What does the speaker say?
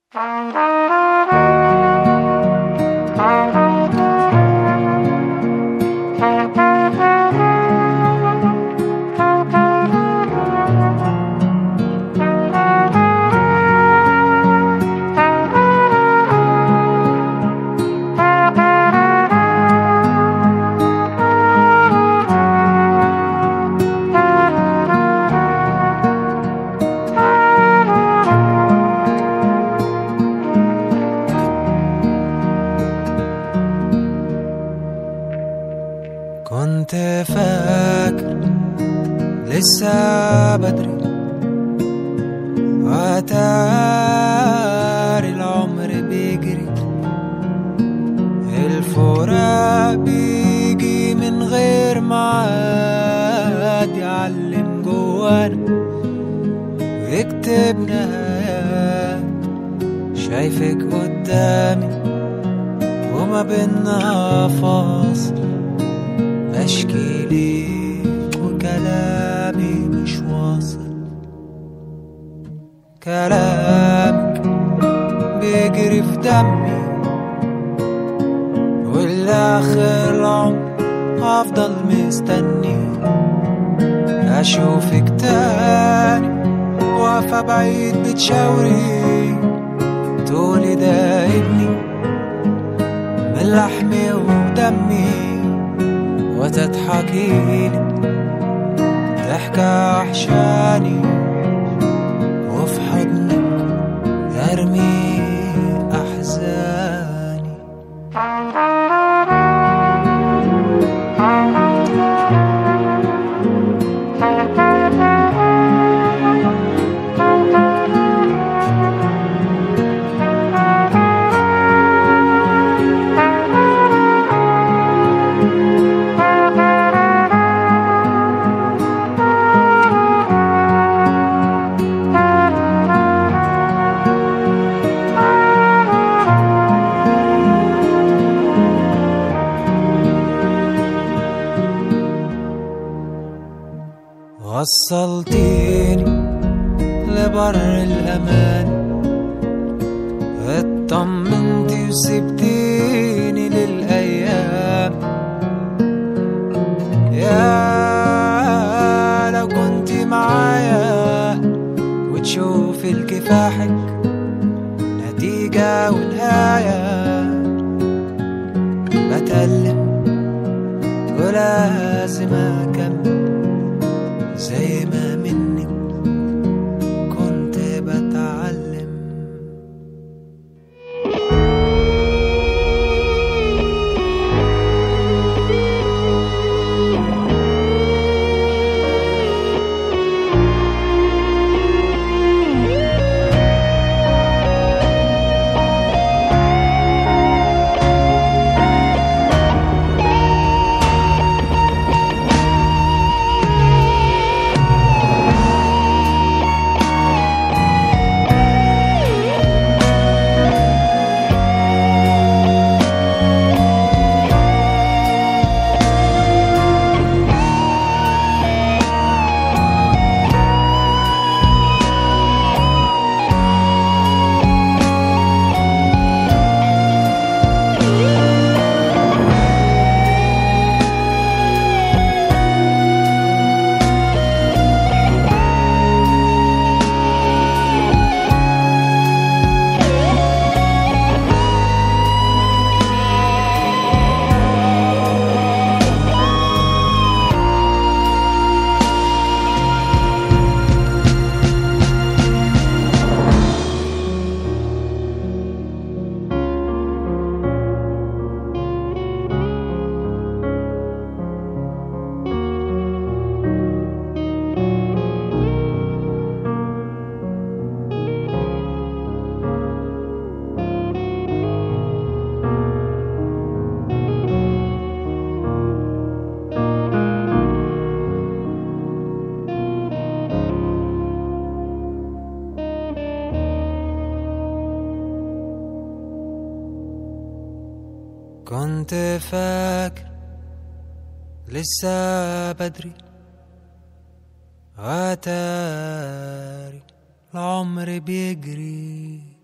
كنت فاكر لسه بدري وتاري العمر بيجري الفراق بيجي من غير معاد يعلم جوانا ويكتب نهايات شايفك قدامي وما بينا فاصل بشكي ليك وكلامي مش واصل كلامك بيجري في دمي والآخر العمر هفضل مستني أشوفك تاني واقفة بعيد بتشاوري تقولي ده ابني من لحمي ودمي وتضحكي لي ضحكة وحشاني وفي حضنك أرمي أحزاني وصلتيني لبر الأمان اطمنتي وسبتيني للأيام يا لو كنتي معايا وتشوفي الكفاحك نتيجة ونهاية بتألم ولازم أكمل زي ما منك كنت بتعلم كنت فاكر لسه بدري وتاري العمر بيجري